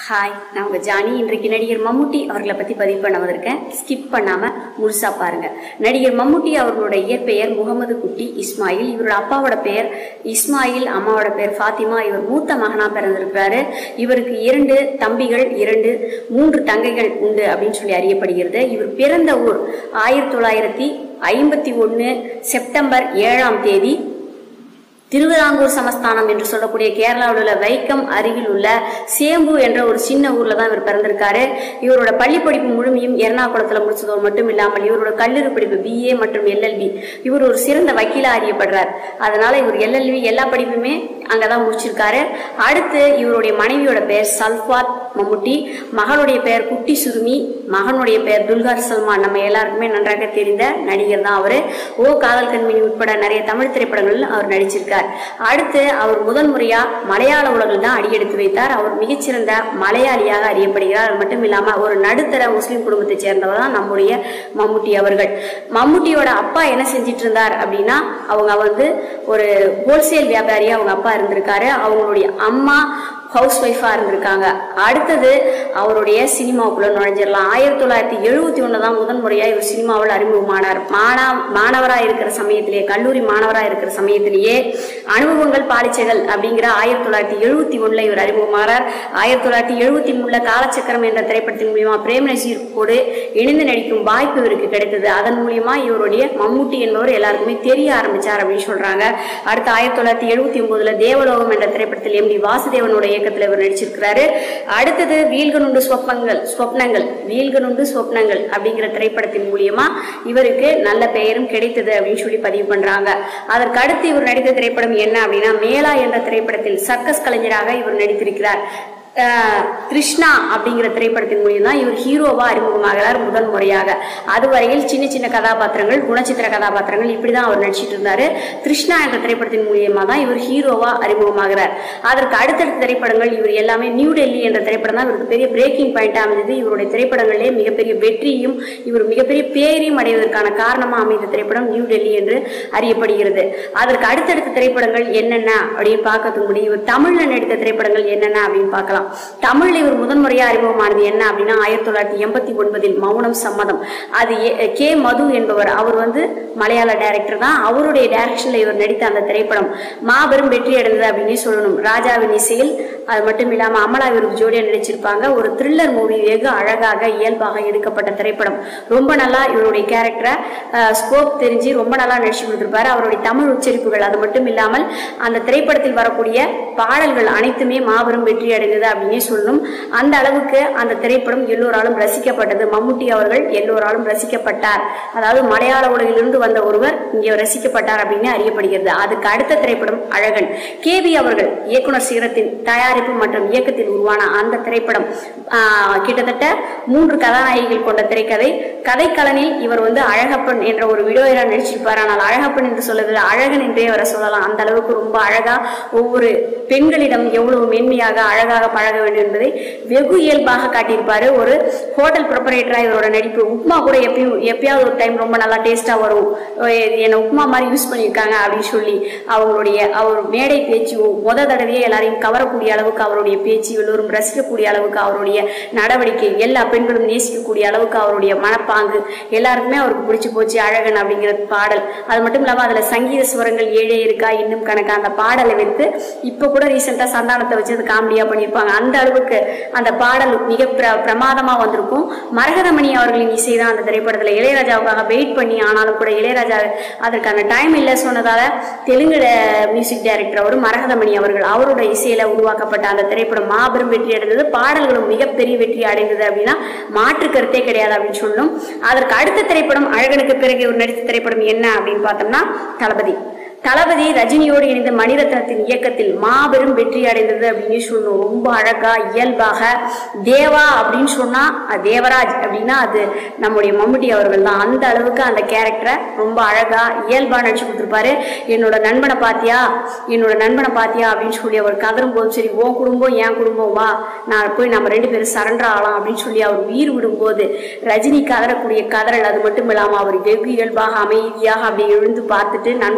hi நான் உங்கள் Johnny இன்றைக்கு நடிகர் மம்முட்டி அவர்களை பற்றி பதிவு பண்ண வந்திருக்கேன் ஸ்கிப் பண்ணாமல் முழுசாக பாருங்கள் நடிகர் மம்முட்டி அவர்களோட இயற்பெயர் முகமது குட்டி இஸ்மாயில் இவரோட அப்பாவோட பெயர் இஸ்மாயில் அம்மாவோட பெயர் ஃபாத்திமா இவர் மூத்த மகனாக பிறந்திருக்கிறாரு இவருக்கு இரண்டு தம்பிகள் இரண்டு மூன்று தங்கைகள் உண்டு அப்படின்னு சொல்லி அறியப்படுகிறது இவர் பிறந்த ஊர் ஆயிரத்தி தொள்ளாயிரத்தி ஐம்பத்தி ஒன்று செப்டம்பர் ஏழாம் தேதி திருவிதாங்கூர் சமஸ்தானம் என்று சொல்லக்கூடிய கேரளாவில் உள்ள வைக்கம் அருகில் உள்ள சேம்பு என்ற ஒரு சின்ன ஊர்ல தான் இவர் பிறந்திருக்காரு இவரோட பள்ளி படிப்பு முழுமையும் எர்ணாகுளத்தில் முடிச்சதோடு மட்டும் இல்லாமல் இவரோட கல்லூரி படிப்பு பிஏ மற்றும் எல்எல்பி இவர் ஒரு சிறந்த வக்கீலா அறியப்படுறார் அதனால இவர் எல்எல்பி எல்லா படிப்புமே அங்கதான் முடிச்சிருக்காரு அடுத்து இவருடைய மனைவியோட பெயர் சல்ஃபாத் மம்முட்டி மகளுடைய பெயர் குட்டி சுருமி மகனுடைய பெயர் துல்கார் சல்மான் நம்ம எல்லாருக்குமே நன்றாக தெரிந்த நடிகர் தான் அவரு ஓ காதல் கண்மணி உட்பட நிறைய தமிழ் திரைப்படங்களில் அவர் நடிச்சிருக்கார் அடுத்து அவர் முதல் முறையா மலையாள உலகில் தான் அடியெடுத்து வைத்தார் அவர் மிகச்சிறந்த மலையாளியாக அறியப்படுகிறார் அது மட்டும் இல்லாம ஒரு நடுத்தர முஸ்லிம் குடும்பத்தை சேர்ந்தவர் தான் நம்முடைய மம்முட்டி அவர்கள் மம்முட்டியோட அப்பா என்ன செஞ்சிட்டு இருந்தார் அப்படின்னா அவங்க வந்து ஒரு ஹோல்சேல் வியாபாரியா அவங்க அப்பா இருந்திருக்காரு அவங்களுடைய அம்மா ஹவுஸ் ஒய்ஃபாக இருந்திருக்காங்க அடுத்தது அவருடைய சினிமாவுக்குள்ள நுழைஞ்சிடலாம் ஆயிரத்தி தொள்ளாயிரத்தி எழுபத்தி ஒன்று தான் முதன் முறையாக இவர் சினிமாவில் அறிமுகமானார் மாணா மாணவராக இருக்கிற சமயத்திலேயே கல்லூரி மாணவராக இருக்கிற சமயத்திலேயே அனுபவங்கள் பாலிச்சைகள் அப்படிங்கிற ஆயிரத்தி தொள்ளாயிரத்தி எழுபத்தி ஒன்றில் இவர் அறிமுகமானார் ஆயிரத்தி தொள்ளாயிரத்தி எழுபத்தி மூணில் காலச்சக்கரம் என்ற திரைப்படத்தின் மூலியமா பிரேம் நசீரோடு இணைந்து நடிக்கும் வாய்ப்பு இவருக்கு கிடைத்தது அதன் மூலியமா இவருடைய மம்முட்டி என்பவர் எல்லாருக்குமே தெரிய ஆரம்பிச்சார் அப்படின்னு சொல்றாங்க அடுத்து ஆயிரத்தி தொள்ளாயிரத்தி எழுபத்தி ஒன்பதுல தேவலோகம் என்ற திரைப்படத்தில் எம் டி வாசுதேவனோட இயக்கத்தில் இவர் நடிச்சிருக்கிறாரு அடுத்தது வீல்கனுண்டு ஸ்வப்னங்கள் ஸ்வப்னங்கள் வீல்கனுண்டு ஸ்வப்னங்கள் அப்படிங்கிற திரைப்படத்தின் மூலியமா இவருக்கு நல்ல பெயரும் கிடைத்தது அப்படின்னு சொல்லி பதிவு பண்றாங்க அதற்கு அடுத்து இவர் நடித்த திரைப்படம் என்ன அப்படின்னா மேலா என்ற திரைப்படத்தில் சர்க்கஸ் கலைஞராக இவர் நடித்திருக்கிறார் அஹ் கிருஷ்ணா அப்படிங்கிற திரைப்படத்தின் மூலியம் தான் இவர் ஹீரோவா அறிமுகமாகிறார் முதல் முறையாக அதுவரையில் சின்ன சின்ன கதாபாத்திரங்கள் குணச்சித்திர கதாபாத்திரங்கள் இப்படிதான் அவர் நடிச்சிட்டு இருந்தாரு கிருஷ்ணா என்ற திரைப்படத்தின் மூலியமா தான் இவர் ஹீரோவா அறிமுகமாகிறார் அதற்கு அடுத்தடுத்த திரைப்படங்கள் இவர் எல்லாமே நியூ டெல்லி என்ற திரைப்படம் தான் இவருக்கு பெரிய பிரேக்கிங் பாயிண்ட் அமைந்தது இவருடைய திரைப்படங்களிலே மிகப்பெரிய வெற்றியும் இவர் மிகப்பெரிய பேரையும் அடைவதற்கான காரணமா அமைந்த திரைப்படம் நியூ டெல்லி என்று அறியப்படுகிறது அதற்கு அடுத்தடுத்த திரைப்படங்கள் என்னென்ன அப்படின்னு பார்க்கறதுக்கு முடியும் இவர் தமிழ்ல நடித்த திரைப்படங்கள் என்னென்ன அப்படின்னு பார்க்கலாம் தமிழ்ல இவர் முதன்முறையா அறிமுகமானது என்ன அப்படின்னா ஆயிரத்தி தொள்ளாயிரத்தி எண்பத்தி ஒன்பதில் மௌனம் சம்மதம் அது ஏ- கே மது என்பவர் அவர் வந்து மலையாள டைரக்டர் தான் அவருடைய டைரக்ஷன்ல இவர் நடித்த அந்த திரைப்படம் மாபெரும் வெற்றி அடைந்தது அப்படின்னே சொல்லணும் ராஜாவின் இசையில் அது மட்டும் இல்லாம அமலா இவருக்கு ஜோடியா நடிச்சிருப்பாங்க ஒரு த்ரில்லர் மூவி வெகு அழகாக இயல்பாக எடுக்கப்பட்ட திரைப்படம் ரொம்ப நல்லா இவருடைய கேரக்டரை ஸ்கோப் தெரிஞ்சு ரொம்ப நல்லா நடிச்சு கொடுத்திருப்பாரு அவருடைய தமிழ் உச்சரிப்புகள் அது மட்டும் இல்லாமல் அந்த திரைப்படத்தில் வரக்கூடிய பாடல்கள் அனைத்துமே மாபெரும் வெற்றி அடைந்தது அப்படின்னே சொல்லணும் அந்த அளவுக்கு அந்த திரைப்படம் எல்லோராலும் ரசிக்கப்பட்டது மம்முட்டி அவர்கள் எல்லோராலும் ரசிக்கப்பட்டார் அதாவது மலையாள உலகிலிருந்து வந்த ஒருவர் இங்கே ரசிக்கப்பட்டார் அப்படின்னு அறியப்படுகிறது அதுக்கு அடுத்த திரைப்படம் அழகன் கேபி அவர்கள் இயக்குனர் சிகரத்தின் தயாரிப்பு மற்றும் இயக்கத்தில் உருவான அந்த திரைப்படம் ஆஹ், கிட்டத்தட்ட மூன்று கதாநாயகிகள் கொண்ட திரைக்கதை கதைக்களனில் இவர் வந்து அழகப்பன் என்ற ஒரு விடோயரா நடிச்சிருப்பார் ஆனால் அழகப்பன் என்று சொல்லவில்லை அழகன் என்றே அவரை சொல்லலாம் அந்த அளவுக்கு ரொம்ப அழகா ஒவ்வொரு பெண்களிடம் எவ்வளவு மென்மையாக அழகாக பழக வேண்டும் என்பதை வெகு இயல்பாக காட்டியிருப்பாரு ஒரு ஹோட்டல் ப்ரிப்பரேட்டரா இவரோட நடிப்பு உப்மா கூட எப்பயும் எப்பயாவது ஒரு டைம் ரொம்ப நல்லா டேஸ்டா வரும் இது என்ன உப்மா மாதிரி யூஸ் பண்ணியிருக்காங்க அப்படின்னு சொல்லி அவங்களுடைய அவர் மேடை பேச்சு முத தடவையே எல்லாரையும் கவரக்கூடிய அளவுக்கு அவருடைய பேச்சு எல்லோரும் ரசிக்கக்கூடிய அளவுக்கு அவருடைய நடவடிக்கை எல்லா பெண்களும் நேசிக்கக்கூடிய அளவுக்கு அவருடைய மனப்பாங்கு எல்லாருக்குமே அவருக்கு பிடிச்சு போச்சு அழகன் அப்படிங்கிற பாடல் அது மட்டும் இல்லாம அதுல சங்கீத சுரங்கள் ஏழே இருக்கா இன்னும் கணக்கா அந்த பாடலை வைத்து இப்ப கூட ரீசெண்டா சந்தானத்தை வச்சு அது காமெடியா பண்ணியிருப்பாங்க அந்த அளவுக்கு அந்த பாடல் மிக பிர பிரமாதமா வந்திருக்கும் மரகதமணி அவர்களின் இசை தான் அந்த திரைப்படத்துல இளையராஜாவுக்காக வெயிட் பண்ணி ஆனாலும் கூட இளையராஜா அதற்கான டைம் இல்லை சொன்னதால தெலுங்கு மியூசிக் டைரக்டர் அவர் மரகதமணி அவர்கள் அவரோட இசையில உருவாக்கப்பட்ட அந்த திரைப்படம் மாபெரும் வெற்றி அடைந்தது பாடல்களும் மிகப்பெரிய வெற்றி அடைந்தது அப்படின்னா மாற்று கருத்தே கிடையாது அப்படின்னு சொல்லணும் அதற்கு அடுத்த திரைப்படம் அழகனுக்கு பிறகு இவர் நடித்த திரைப்படம் என்ன அப்படின்னு பார்த்தோம்னா தளபதி தளபதி ரஜினியோடு இணைந்த மணிரத்னத்தின் இயக்கத்தில் மாபெரும் வெற்றி அடைந்தது அப்படின்னு சொல்லணும் ரொம்ப அழகா இயல்பாக தேவா அப்படின்னு சொன்னா அது தேவராஜ் அப்படின்னா அது நம்முடைய மம்முட்டி அவர்கள் தான் அந்த அளவுக்கு அந்த கேரக்டரை ரொம்ப அழகா இயல்பா நடிச்சு கொடுத்துருப்பாரு என்னோட நண்பனை பாத்தியா என்னோட நண்பனை பாத்தியா அப்படின்னு சொல்லி அவர் கதரும் போது சரி உன் குடும்பம் என் குடும்பம் வா நான் போய் நம்ம ரெண்டு பேரும் சரண்டர் ஆகலாம் அப்படின்னு சொல்லி அவர் உயிர் விடும்போது ரஜினி கதறக்கூடிய கதறல் அது மட்டும் இல்லாம அவர் வெகு இயல்பாக அமைதியாக அப்படி எழுந்து பார்த்துட்டு நண்பனை கட்டி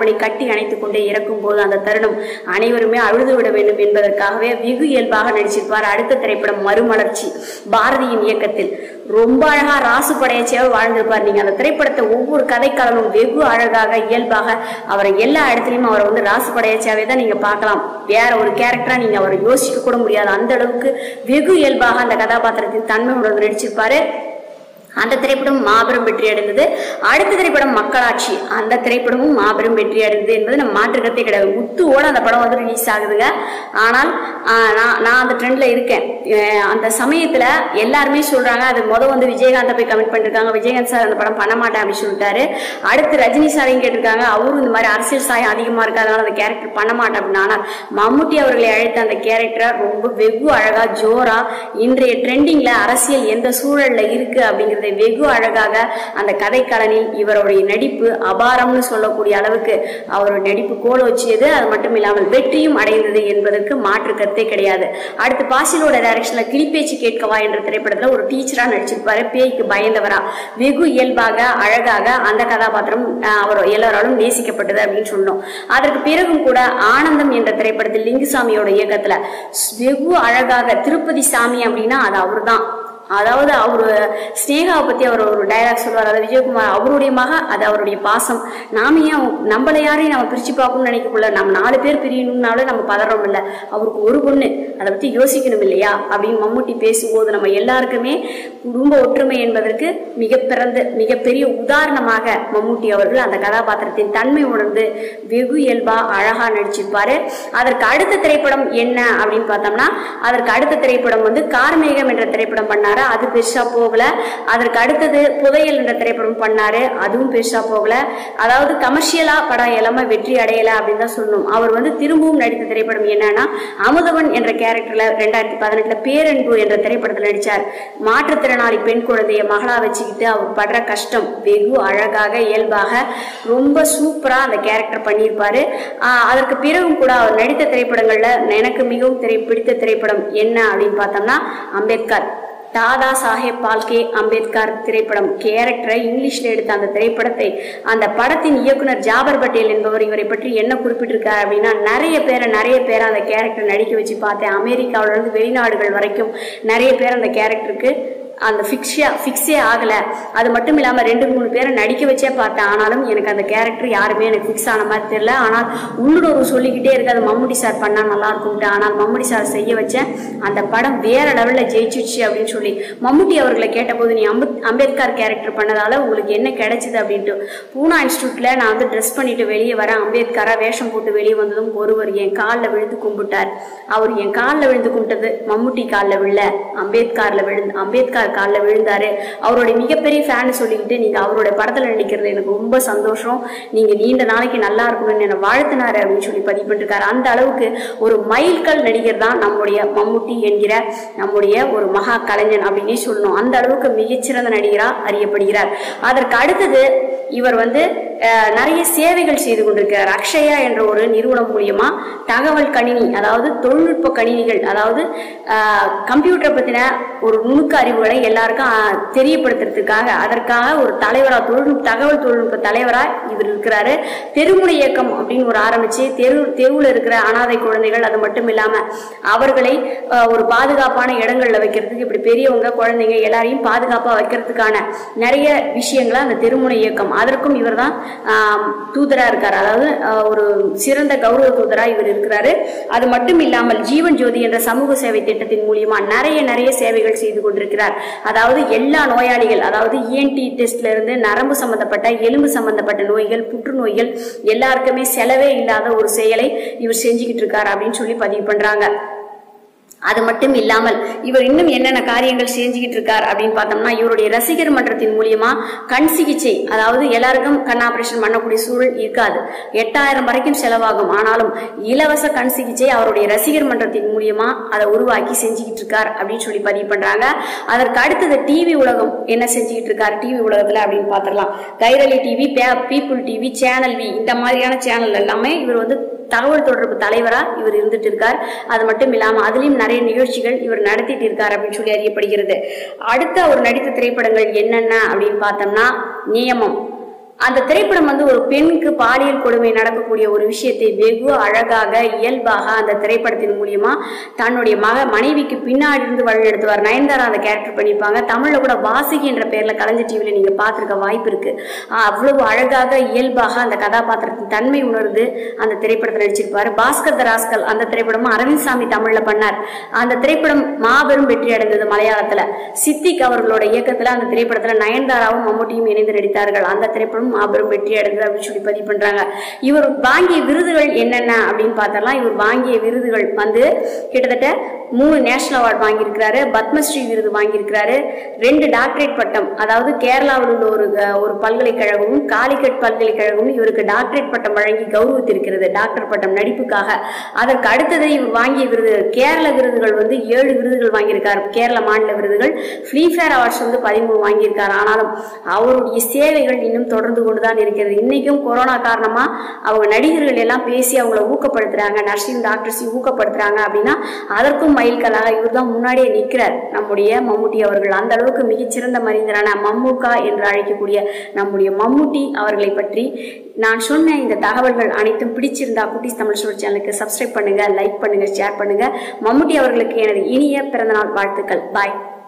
அணைத்துக் கொண்டே இறக்கும் போது அந்த தருணம் அனைவருமே அழுது விட வேண்டும் என்பதற்காகவே வெகு இயல்பாக நடிச்சிருப்பார் அடுத்த திரைப்படம் மறுமலர்ச்சி பாரதியின் இயக்கத்தில் ரொம்ப அழகா ராசு படையச்சியாக வாழ்ந்திருப்பார் நீங்க அந்த திரைப்படத்தை ஒவ்வொரு கதைக்களமும் வெகு அழகாக இயல்பாக அவரை எல்லா இடத்துலயும் அவரை வந்து ராசு படையச்சியாவே தான் நீங்க பார்க்கலாம் வேற ஒரு கேரக்டரா நீங்க அவரை யோசிக்க கூட முடியாது அந்த அளவுக்கு வெகு இயல்பாக அந்த கதாபாத்திரத்தின் தன்மை உணர்ந்து நடிச்சிருப்பாரு அந்த திரைப்படம் மாபெரும் வெற்றி அடைந்தது அடுத்த திரைப்படம் மக்களாட்சி அந்த திரைப்படமும் மாபெரும் வெற்றி அடைந்தது என்பது நம்ம மாற்றுக்கத்தே கிடையாது முத்துவோட அந்த படம் வந்து ரிலீஸ் ஆகுதுங்க ஆனால் ஆஹ், நான் நான் அந்த ட்ரெண்ட்ல இருக்கேன் அஹ், அந்த சமயத்துல எல்லாருமே சொல்றாங்க அது முத வந்து விஜயகாந்தை போய் கமெண்ட் பண்ணிருக்காங்க விஜயகாந்த் சார் அந்த படம் பண்ண மாட்டேன் அப்படின்னு சொல்லிட்டாரு அடுத்து ரஜினி சாரையும் கேட்டிருக்காங்க அவரும் இந்த மாதிரி அரசியல் சாயம் அதிகமா இருக்கு அதனால அந்த கேரக்டர் பண்ண மாட்டேன் அப்படின்னு ஆனால் மம்முட்டி அவர்களை அழைத்த அந்த கேரக்டரை ரொம்ப வெகு அழகா ஜோரா இன்றைய ட்ரெண்டிங்ல அரசியல் எந்த சூழல்ல இருக்கு அப்படிங்கறதை வெகு அழகாக அந்த கதைக்களனில் இவருடைய நடிப்பு அபாரம்னு சொல்லக்கூடிய அளவுக்கு அவருடைய நடிப்பு கோல வச்சியது அது மட்டும் இல்லாமல் வெற்றியும் அடைந்தது என்பதற்கு மாற்று கருத்தே கிடையாது அடுத்து பாசிலோட டைரக்ஷன்ல கிளிப்பேச்சு கேட்கவா என்ற திரைப்படத்துல ஒரு டீச்சரா நடிச்சிருப்பாரு பேய்க்கு பயந்தவரா வெகு இயல்பாக அழகாக அந்த கதாபாத்திரம் ஆஹ், அவர் எல்லாராலும் நேசிக்கப்பட்டது அப்படின்னு சொன்னோம் அதற்கு பிறகும் கூட ஆனந்தம் என்ற திரைப்படத்தில் லிங்குசாமியோட இயக்கத்துல வெகு அழகாக திருப்பதி சாமி அப்படின்னா அது அவர்தான் அதாவது அவரு ஸ்னேகாவை பத்தி அவர் ஒரு டைலாக் சொல்லுவார் அதாவது விஜயகுமார் அவருடைய மக அது அவருடைய பாசம் நாம ஏன் நம்மள யாரையும் நம்ம பிரிச்சு பார்க்கணும்னு நினைக்கக்குள்ள நம்ம நாலு பேர் பிரியணும்னாலும் நம்ம பதறோம் இல்ல அவருக்கு ஒரு பொண்ணு அதை பத்தி யோசிக்கணும் இல்லையா அப்படின்னு மம்முட்டி பேசும்போது நம்ம எல்லாருக்குமே குடும்ப ஒற்றுமை என்பதற்கு மிக பிறந்த மிகப்பெரிய உதாரணமாக மம்முட்டி அவர்கள் அந்த கதாபாத்திரத்தின் தன்மை உணர்ந்து வெகு இயல்பா அழகா நடிச்சிருப்பாரு அதற்கு அடுத்த திரைப்படம் என்ன அப்படின்னு பார்த்தோம்னா அதற்கு அடுத்த திரைப்படம் வந்து கார்மேகம் என்ற திரைப்படம் பண்ணாரு அது பெருசா போகல அதற்கு அடுத்தது புதையல் என்ற திரைப்படம் பண்ணாரு அதுவும் பெருசா போகல அதாவது கமர்ஷியலா படம் எல்லாமே வெற்றி அடையல அப்படின்னு தான் சொல்லணும் அவர் வந்து திரும்பவும் நடித்த திரைப்படம் என்னன்னா அமுதவன் என்ற கேரக்டர்ல ரெண்டாயிரத்தி பதினெட்டுல பேரன்பு என்ற திரைப்படத்தில் நடிச்சார் மாற்றுத்திறனாளி பெண் குழந்தைய மகளா வச்சுக்கிட்டு அவர் படுற கஷ்டம் வெகு அழகாக இயல்பாக ரொம்ப சூப்பரா அந்த கேரக்டர் பண்ணியிருப்பாரு ஆஹ் அதற்கு பிறகும் கூட அவர் நடித்த திரைப்படங்கள்ல எனக்கு மிகவும் திரை பிடித்த திரைப்படம் என்ன அப்படின்னு பார்த்தோம்னா அம்பேத்கர் தாதா சாஹேப் பால்கே அம்பேத்கர் திரைப்படம் கேரக்டரை இங்கிலீஷ்ல எடுத்த அந்த திரைப்படத்தை அந்த படத்தின் இயக்குனர் ஜாபர் பட்டேல் என்பவர் இவரை பற்றி என்ன குறிப்பிட்டிருக்கார் அப்படின்னா நிறைய பேரை நிறைய பேரை அந்த கேரக்டர் நடிக்க வச்சு பார்த்தேன் அமெரிக்காவுல இருந்து வெளிநாடுகள் வரைக்கும் நிறைய பேர் அந்த கேரக்டருக்கு அந்த ஃபிக்ஸே ஃபிக்ஸே ஆகலை அது மட்டும் இல்லாமல் ரெண்டு மூணு பேரை நடிக்க வச்சே பார்த்தேன் ஆனாலும் எனக்கு அந்த கேரக்டர் யாருமே எனக்கு ஃபிக்ஸ் ஆன மாதிரி தெரியல ஆனால் உள்ளுணர்வு சொல்லிக்கிட்டே இருக்கு அது மம்முடி சார் பண்ணால் நல்லா இருக்கும்ட்டு ஆனால் மம்முடி சார் செய்ய வச்சேன் அந்த படம் வேற லெவலில் ஜெயிச்சிடுச்சு அப்படின்னு சொல்லி மம்முட்டி அவர்களை கேட்டபோது நீ அம்பத் அம்பேத்கர் கேரக்டர் பண்ணதால உங்களுக்கு என்ன கிடைச்சது அப்படின்ட்டு பூனா இன்ஸ்டியூட்ல நான் வந்து ட்ரெஸ் பண்ணிட்டு வெளியே வரேன் அம்பேத்கரா வேஷம் போட்டு வெளியே வந்ததும் ஒருவர் என் காலில் விழுந்து கும்பிட்டார் அவர் என் காலில் விழுந்து கும்பிட்டது மம்முட்டி காலில் விழல அம்பேத்கர்ல விழுந்து அம்பேத்கர் காலில் விழுந்தாரு அவருடைய மிகப்பெரிய ஃபேன் சொல்லிக்கிட்டு நீங்க அவருடைய படத்துல நடிக்கிறது எனக்கு ரொம்ப சந்தோஷம் நீங்க நீண்ட நாளைக்கு நல்லா இருக்கணும்னு என்னை வாழ்த்தினாரு அப்படின்னு சொல்லி பதிவு பண்ணிருக்காரு அந்த அளவுக்கு ஒரு மைல்கல் நடிகர் தான் நம்முடைய மம்முட்டி என்கிற நம்முடைய ஒரு மகா கலைஞன் அப்படின்னே சொல்லணும் அந்த அளவுக்கு மிகச்சிறந்த நடிகரா அறியப்படுகிறார் அதற்கு அடுத்தது இவர் வந்து அஹ், நிறைய சேவைகள் செய்து கொண்டிருக்கிறார் அக்ஷயா என்ற ஒரு நிறுவனம் மூலியமா தகவல் கணினி அதாவது தொழில்நுட்ப கணினிகள் அதாவது கம்ப்யூட்டரை பத்தின ஒரு நுணுக்க அறிவுகளை எல்லாருக்கும் அஹ், தெரியப்படுத்துறதுக்காக அதற்காக ஒரு தலைவரா தொழில்நுட்ப தகவல் தொழில்நுட்ப தலைவரா இவர் இருக்கிறாரு தெருமுனை இயக்கம் அப்படின்னு ஒரு ஆரம்பிச்சு தெரு தெருவில் இருக்கிற அனாதை குழந்தைகள் அது மட்டும் இல்லாம அவர்களை அஹ், ஒரு பாதுகாப்பான இடங்கள்ல வைக்கிறதுக்கு இப்படி பெரியவங்க குழந்தைங்க எல்லாரையும் பாதுகாப்பா வைக்கிறதுக்கான நிறைய விஷயங்களை அந்த தெருமுனை இயக்கம் அதற்கும் இவர் தான் தூதரா இருக்கார் அதாவது ஆஹ், ஒரு சிறந்த கௌரவ தூதரா இவர் இருக்கிறாரு அது மட்டும் இல்லாமல் ஜீவன் ஜோதி என்ற சமூக சேவை திட்டத்தின் மூலியமா நிறைய நிறைய சேவைகள் செய்து கொண்டிருக்கிறார் அதாவது எல்லா நோயாளிகள் அதாவது இஎன்டி டெஸ்ட்ல இருந்து நரம்பு சம்பந்தப்பட்ட எலும்பு சம்பந்தப்பட்ட நோய்கள் புற்றுநோய்கள் எல்லாருக்குமே செலவே இல்லாத ஒரு செயலை இவர் செஞ்சுக்கிட்டு இருக்காரு அப்படின்னு சொல்லி பதிவு பண்றாங்க அது மட்டும் இல்லாமல் இவர் இன்னும் என்னென்ன காரியங்கள் செஞ்சுக்கிட்டு இருக்கார் அப்படின்னு பார்த்தோம்னா இவருடைய ரசிகர் மன்றத்தின் மூலியமா கண் சிகிச்சை அதாவது எல்லாருக்கும் கண் ஆபரேஷன் பண்ணக்கூடிய சூழல் இருக்காது எட்டாயிரம் வரைக்கும் செலவாகும் ஆனாலும் இலவச கண் சிகிச்சை அவருடைய ரசிகர் மன்றத்தின் மூலியமா அதை உருவாக்கி செஞ்சுக்கிட்டு இருக்கார் அப்படின்னு சொல்லி பதிவு பண்றாங்க அதற்கு அடுத்தது டிவி உலகம் என்ன செஞ்சுக்கிட்டு இருக்கார் டிவி உலகத்துல அப்படின்னு பார்த்துடலாம் Kairali TV People TV channel V இந்த மாதிரியான சேனல் எல்லாமே இவர் வந்து தகவல் தொடர்பு தலைவரா இவர் இருந்துட்டு இருக்கார் அது மட்டும் இல்லாம அதுலயும் நிறைய நிகழ்ச்சிகள் இவர் நடத்திட்டு இருக்கார் அப்படின்னு சொல்லி அறியப்படுகிறது அடுத்த அவர் நடித்த திரைப்படங்கள் என்னென்ன அப்படின்னு பார்த்தோம்னா நியமம் அந்த திரைப்படம் வந்து ஒரு பெண்ணுக்கு பாலியல் கொடுமை நடக்கக்கூடிய ஒரு விஷயத்தை வெகு அழகாக இயல்பாக அந்த திரைப்படத்தின் மூலியமா தன்னுடைய மக மனைவிக்கு பின்னாடி இருந்து வழிநடத்துவார் நயன்தாரா அந்த கேரக்டர் பண்ணியிருப்பாங்க தமிழ்ல கூட வாசுகி என்ற பெயர்ல கலைஞர் டிவில நீங்க பார்த்திருக்க வாய்ப்பு இருக்கு ஆஹ் அவ்வளவு அழகாக இயல்பாக அந்த கதாபாத்திரத்தின் தன்மை உணர்ந்து அந்த திரைப்படத்தில் நடிச்சிருப்பாரு பாஸ்கர் த ராஸ்கல் அந்த திரைப்படமும் அரவிந்த் சாமி தமிழ்ல பண்ணார் அந்த திரைப்படம் மாபெரும் வெற்றி அடைந்தது மலையாளத்துல சித்திக் அவர்களோட இயக்கத்துல அந்த திரைப்படத்துல நயன்தாராவும் மம்முட்டியும் இணைந்து நடித்தார்கள் அந்த திரைப்படம் மாபெரும் வெற்றி அடைந்தது அப்படின்னு சொல்லி பதிவு பண்றாங்க இவர் வாங்கிய விருதுகள் என்னென்ன அப்படின்னு பார்த்தரலாம் இவர் வாங்கிய விருதுகள் வந்து கிட்டத்தட்ட மூணு நேஷனல் அவார்டு வாங்கியிருக்கிறாரு பத்மஸ்ரீ விருது வாங்கியிருக்கிறாரு ரெண்டு டாக்டரேட் பட்டம் அதாவது கேரளாவில் உள்ள ஒரு அஹ், ஒரு பல்கலைக்கழகமும் காலிக்கட் பல்கலைக்கழகமும் இவருக்கு டாக்டரேட் பட்டம் வழங்கி கௌரவித்திருக்கிறது டாக்டர் பட்டம் நடிப்புக்காக அதற்கு அடுத்தது இவர் வாங்கிய விருது கேரள விருதுகள் வந்து ஏழு விருதுகள் வாங்கியிருக்காரு கேரள மாநில விருதுகள் ஃபிலிம்ஃபேர் அவார்ட்ஸ் வந்து பதிமூணு வாங்கியிருக்காரு ஆனாலும் அவருடைய சேவைகள் இன்னும் தொடர்ந்து கொண்டுதான் இருக்கிறது இன்னைக்கும் கொரோனா காரணமா அவங்க நடிகர்கள் எல்லாம் பேசி அவங்கள ஊக்கப்படுத்துறாங்க நர்சிங் டாக்டர்ஸையும் ஊக்கப்படுத்துறாங்க அப்படின்னா அதற்கும் மைல்கல்லாக இவர் தான் முன்னாடியே நிற்கிறார் நம்முடைய மம்முட்டி அவர்கள் அந்த அளவுக்கு மிகச்சிறந்த மனிதரான மம்முக்கா என்று அழைக்கக்கூடிய நம்முடைய மம்முட்டி அவர்களை பற்றி நான் சொன்ன இந்த தகவல்கள் அனைத்தும் பிடிச்சிருந்தா குட்டீஸ் தமிழ் ஸ்டோர் சேனலுக்கு சப்ஸ்கிரைப் பண்ணுங்க லைக் பண்ணுங்க ஷேர் பண்ணுங்க மம்முட்டி அவர்களுக்கு எனது இனிய பிறந்தநாள் வாழ்த்துக்கள் பாய்